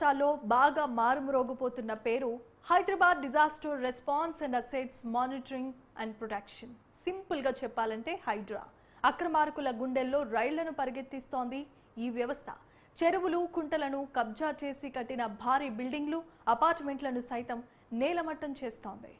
రాష్ట్రాల్లో బాగా మారుమ్రోగిపోతున్న పేరు Hyderabad disaster response and assets monitoring and protection సింపుల్గా చెప్పాలంటే హైడ్రా అక్రమార్కుల గుండెల్లో రైళ్లను పరిగెత్తిస్తోంది ఈ వ్యవస్థ చెరువులు కుంటలను కబ్జా చేసి కట్టిన భారీ బిల్డింగ్లు అపార్ట్మెంట్లను సైతం నేలమట్టం చేస్తోంది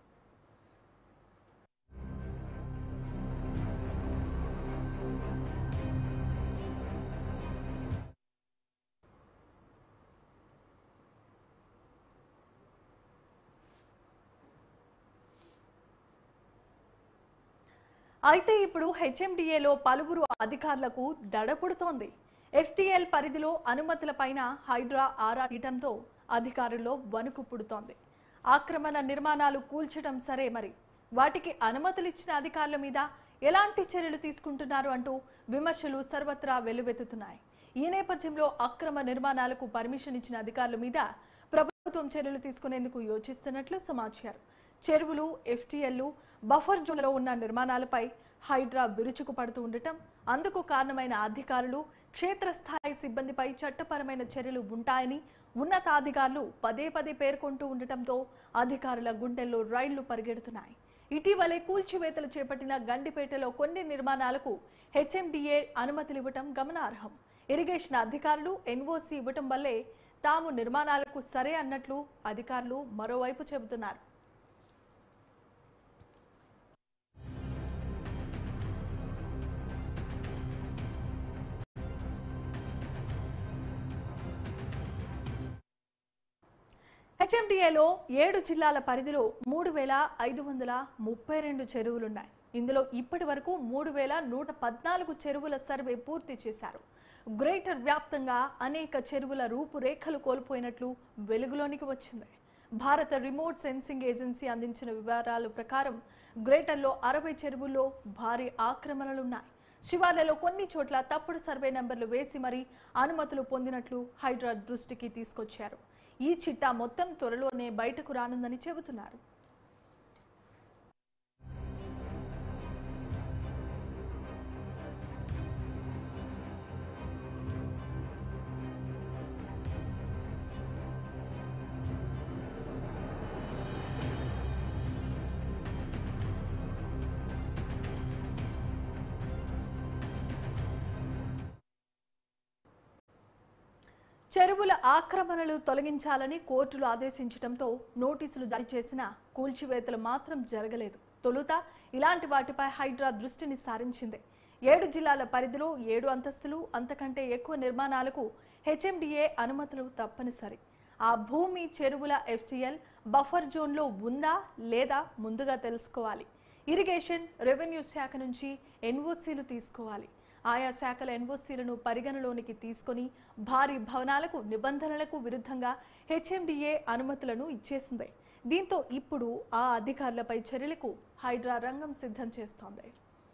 అయితే ఇప్పుడు హెచ్ఎండిఏలో పలువురు అధికారులకు దడపుడుతోంది ఎఫ్టీఎల్ పరిధిలో అనుమతులపైన హైడ్రా ఆరా తీయటంతో అధికారుల్లో వణుకు పుడుతోంది ఆక్రమణ నిర్మాణాలు కూల్చడం సరే మరి వాటికి అనుమతులు ఇచ్చిన అధికారుల మీద ఎలాంటి చర్యలు తీసుకుంటున్నారు అంటూ విమర్శలు సర్వత్రా వెల్లువెత్తుతున్నాయి ఈ నేపథ్యంలో అక్రమ నిర్మాణాలకు పర్మిషన్ ఇచ్చిన అధికారుల మీద ప్రభుత్వం చర్యలు తీసుకునేందుకు యోచిస్తున్నట్లు సమాచారం చెరువులు ఎఫ్టీఎల్లు బఫర్ జోన్లో ఉన్న నిర్మాణాలపై హైడ్రా విరుచుకు పడుతూ ఉండటం అందుకు కారణమైన అధికారులు క్షేత్రస్థాయి సిబ్బందిపై చట్టపరమైన చర్యలు ఉంటాయని ఉన్నతాధికారులు పదే పదే పేర్కొంటూ ఉండటంతో అధికారుల గుండెల్లో రైళ్లు పరిగెడుతున్నాయి ఇటీవలే కూల్చివేతలు చేపట్టిన గండిపేటలో కొన్ని నిర్మాణాలకు హెచ్ఎండిఏ అనుమతులు ఇవ్వటం గమనార్హం ఇరిగేషన్ అధికారులు ఎన్ఓసి ఇవ్వటం వల్లే తాము నిర్మాణాలకు సరే అన్నట్లు అధికారులు మరోవైపు చెబుతున్నారు హెచ్ఎండిఏలో ఏడు జిల్లాల పరిధిలో మూడు వేల ఐదు వందల ముప్పై రెండు చెరువులున్నాయి ఇందులో ఇప్పటి వరకు మూడు వేల నూట పద్నాలుగు చెరువుల సర్వే పూర్తి చేశారు గ్రేటర్ వ్యాప్తంగా అనేక చెరువుల రూపురేఖలు కోల్పోయినట్లు వెలుగులోనికి వచ్చింది భారత రిమోట్ సెన్సింగ్ ఏజెన్సీ అందించిన వివరాల ప్రకారం గ్రేటర్లో అరవై చెరువుల్లో భారీ ఆక్రమణలున్నాయి శివార్లలో కొన్ని చోట్ల తప్పుడు సర్వే నెంబర్లు వేసి మరీ అనుమతులు పొందినట్లు హైడ్రా దృష్టికి తీసుకొచ్చారు ఈ చిట్టా మొత్తం త్వరలోనే బయటకు రానుందని చెబుతున్నారు చెరువుల ఆక్రమణలు తొలగించాలని కోర్టులు ఆదేశించడంతో నోటీసులు జారీ చేసిన కూల్చివేతలు మాత్రం జరగలేదు తొలుత ఇలాంటి వాటిపై హైడ్రా దృష్టిని సారించింది ఏడు జిల్లాల పరిధిలో ఏడు అంతస్తులు అంతకంటే ఎక్కువ నిర్మాణాలకు హెచ్ఎండిఏ అనుమతులు తప్పనిసరి ఆ భూమి చెరువుల ఎఫ్టీఎల్ బఫర్ జోన్లో ఉందా లేదా ముందుగా తెలుసుకోవాలి ఇరిగేషన్ రెవెన్యూ శాఖ నుంచి ఎన్ఓసీలు తీసుకోవాలి ఆయా శాఖల ఎన్ఓసీలను పరిగణలోనికి తీసుకొని భారీ భవనాలకు నిబంధనలకు విరుద్ధంగా హెచ్ఎండిఏ అనుమతులను ఇచ్చేసింది దీంతో ఇప్పుడు ఆ అధికారులపై చర్యలకు హైడ్రా రంగం సిద్ధం చేస్తోంది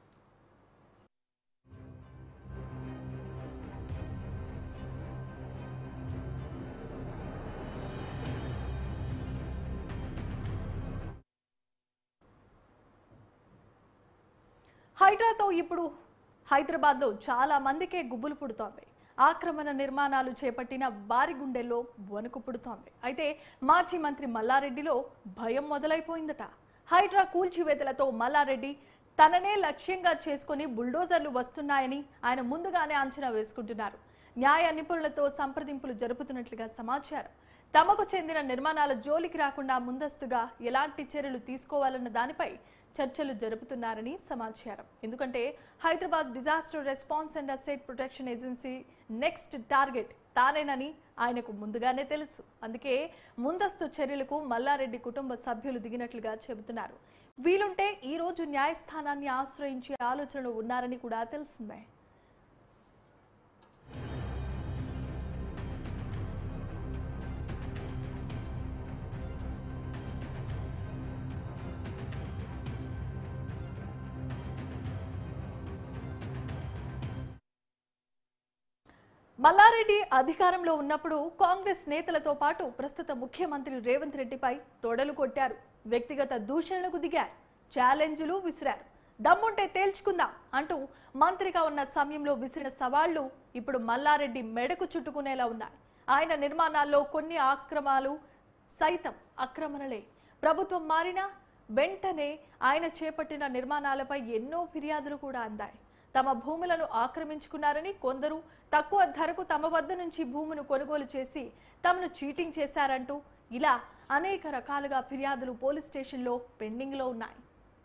హైడ్రాతో ఇప్పుడు హైదరాబాద్లో చాలా మందికే గుబులు పుడుతోంది ఆక్రమణ నిర్మాణాలు చేపట్టిన వారి గుండెల్లో వణుకు పుడుతోంది అయితే మాజీ మంత్రి మల్లారెడ్డిలో భయం మొదలైపోయిందట హైడ్రా కూల్చివేతలతో మల్లారెడ్డి తననే లక్ష్యంగా చేసుకుని బుల్డోజర్లు వస్తున్నాయని ఆయన ముందుగానే అంచనా వేసుకుంటున్నారు న్యాయ నిపుణులతో సంప్రదింపులు జరుపుతున్నట్లుగా సమాచారం తమకు చెందిన నిర్మాణాల జోలికి రాకుండా ముందస్తుగా ఎలాంటి చర్యలు తీసుకోవాలన్న దానిపై చర్చలు జరుపుతున్నారని సమాచారం ఎందుకంటే Hyderabad disaster response and asset protection agency next target తానేనని ఆయనకు ముందుగానే తెలుసు అందుకే ముందస్తు చర్యలకు మల్లారెడ్డి కుటుంబ సభ్యులు దిగినట్లుగా చెబుతున్నారు వీలుంటే ఈ రోజు న్యాయస్థానాన్ని ఆశ్రయించే ఆలోచనలు ఉన్నారని కూడా తెలిసిందే మల్లారెడ్డి అధికారంలో ఉన్నప్పుడు కాంగ్రెస్ నేతలతో పాటు ప్రస్తుత ముఖ్యమంత్రి రేవంత్ రెడ్డిపై తొడలు కొట్టారు వ్యక్తిగత దూషణలకు దిగారు ఛాలెంజ్లు విసిరారు దమ్ముంటే తేల్చుకుందాం అంటూ మంత్రిగా ఉన్న సమయంలో విసిరిన సవాళ్లు ఇప్పుడు మల్లారెడ్డి మెడకు చుట్టుకునేలా ఉన్నాయి ఆయన నిర్మాణాల్లో కొన్ని ఆక్రమాలు సైతం ఆక్రమణలే ప్రభుత్వం మారినా వెంటనే ఆయన చేపట్టిన నిర్మాణాలపై ఎన్నో ఫిర్యాదులు కూడా అందాయి తమ భూములను ఆక్రమించుకున్నారని కొందరు తక్కువ ధరకు తమ వద్ద నుంచి భూమును కొనుగోలు చేసి తమను చీటింగ్ చేశారంటూ ఇలా అనేక రకాలుగా ఫిర్యాదులు పోలీస్ స్టేషన్లో పెండింగ్లో ఉన్నాయి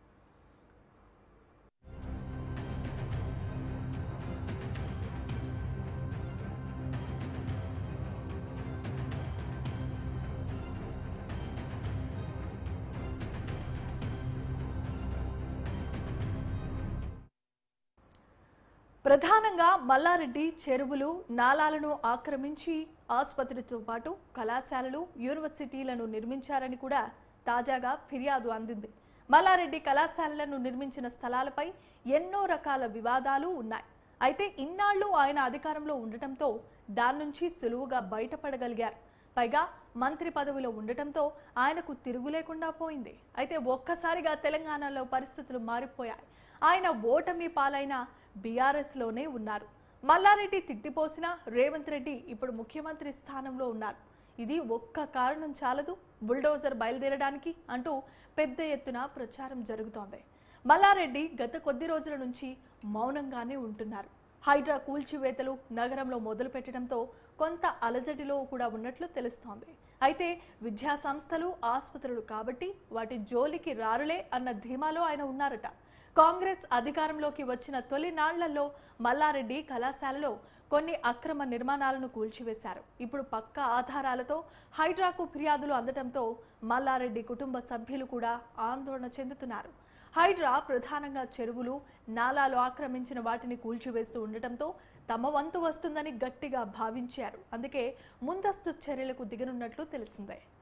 ప్రధానంగా మల్లారెడ్డి చెరువులు నాలాలను ఆక్రమించి ఆసుపత్రితో పాటు కళాశాలలు యూనివర్సిటీలను నిర్మించారని కూడా తాజాగా ఫిర్యాదు అందింది మల్లారెడ్డి కళాశాలలను నిర్మించిన స్థలాలపై ఎన్నో రకాల వివాదాలు ఉన్నాయి అయితే ఇన్నాళ్ళు ఆయన అధికారంలో ఉండటంతో దాని నుంచి సులువుగా బయటపడగలిగారు పైగా మంత్రి పదవిలో ఉండటంతో ఆయనకు తిరుగు లేకుండా పోయింది అయితే ఒక్కసారిగా తెలంగాణలో పరిస్థితులు మారిపోయాయి ఆయన ఓటమి పాలైన బీఆర్ఎస్లోనే ఉన్నారు మల్లారెడ్డి తిట్టిపోసిన రేవంత్ రెడ్డి ఇప్పుడు ముఖ్యమంత్రి స్థానంలో ఉన్నారు ఇది ఒక్క కారణం చాలదు బుల్డోజర్ బయలుదేరడానికి అంటూ పెద్ద ఎత్తున ప్రచారం జరుగుతోంది మల్లారెడ్డి గత కొద్ది రోజుల నుంచి మౌనంగానే ఉంటున్నారు హైడ్రా కూల్చివేతలు నగరంలో మొదలు పెట్టడంతో కొంత అలజడిలో కూడా ఉన్నట్లు తెలుస్తోంది అయితే విద్యా సంస్థలు ఆసుపత్రులు కాబట్టి వాటి జోలికి రారులే అన్న ధీమాలో ఆయన ఉన్నారట కాంగ్రెస్ అధికారంలోకి వచ్చిన తొలి నాళ్లలో మల్లారెడ్డి కళాశాలలో కొన్ని అక్రమ నిర్మాణాలను కూల్చివేశారు ఇప్పుడు పక్క ఆధారాలతో హైడ్రాకు ఫిర్యాదులు అందడంతో మల్లారెడ్డి కుటుంబ సభ్యులు కూడా ఆందోళన చెందుతున్నారు హైడ్రా ప్రధానంగా చెరువులు నాలాలు ఆక్రమించిన వాటిని కూల్చివేస్తూ ఉండటంతో తమ వంతు వస్తుందని గట్టిగా భావించారు అందుకే ముందస్తు చర్యలకు దిగనున్నట్లు తెలిసిందే